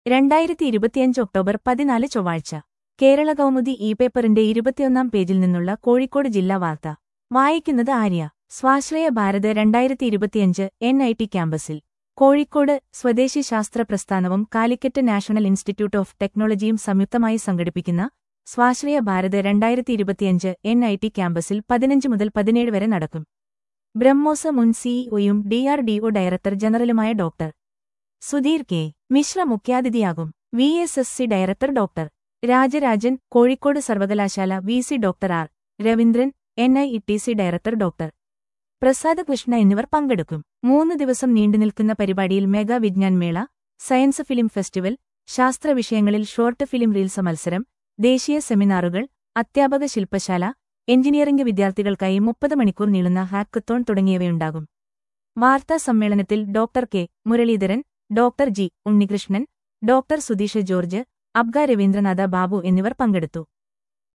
രണ്ടായിരത്തി ഇരുപത്തിയഞ്ച് ഒക്ടോബർ പതിനാല് ചൊവ്വാഴ്ച കേരള കൗമുദി ഇ പേപ്പറിന്റെ ഇരുപത്തിയൊന്നാം പേജിൽ നിന്നുള്ള കോഴിക്കോട് ജില്ലാ വാർത്ത വായിക്കുന്നത് ആര്യ സ്വാശ്രയ ഭാരത് രണ്ടായിരത്തി ഇരുപത്തിയഞ്ച് എൻ ഐ ടി ക്യാമ്പസിൽ കോഴിക്കോട് സ്വദേശി ശാസ്ത്ര പ്രസ്ഥാനവും കാലിക്കറ്റ് നാഷണൽ ഇൻസ്റ്റിറ്റ്യൂട്ട് ഓഫ് ടെക്നോളജിയും സംയുക്തമായി സംഘടിപ്പിക്കുന്ന സ്വാശ്രയ ഭാരത് രണ്ടായിരത്തി ഇരുപത്തിയഞ്ച് എൻ ഐ ടി ക്യാമ്പസിൽ പതിനഞ്ച് മുതൽ പതിനേഴ് വരെ നടക്കും ബ്രഹ്മോസ മുൻ സിഇഒയും ഡിആർഡിഒ ഡയറക്ടർ ജനറലുമായ ഡോക്ടർ സുധീർ കെ മിശ്ര മുഖ്യാതിഥിയാകും V S S C director doctor Rajarajan Kozhikode സർവകലാശാല V C doctor R Raveendran N I E T C director doctor Prasad Krishna എന്നിവർ പങ്കെടുക്കും മൂന്ന് ദിവസം നീണ്ടുനിൽക്കുന്ന പരിപാടിയിൽ മെഗാ വിജ്ഞാൻ മേള സയൻസ് ഫിലിം ഫെസ്റ്റിവൽ ശാസ്ത്ര വിഷയങ്ങളിൽ ഷോർട്ട് ഫിലിം റീൽസ് മത്സരം ദേശീയ സെമിനാറുകൾ അധ്യാപക ശില്പശാല എഞ്ചിനീയറിംഗ് വിദ്യാർത്ഥികൾക്കായി മുപ്പത് മണിക്കൂർ നീളുന്ന ഹാക്കത്തോൺ തുടങ്ങിയവയുണ്ടാകും വാർത്താ സമ്മേളനത്തിൽ doctor K Muraleedharan doctor G Unnikrishnan doctor Sudheesh George അബ്ഗ രവീന്ദ്രനാഥ ബാബു എന്നിവർ പങ്കെടുത്തു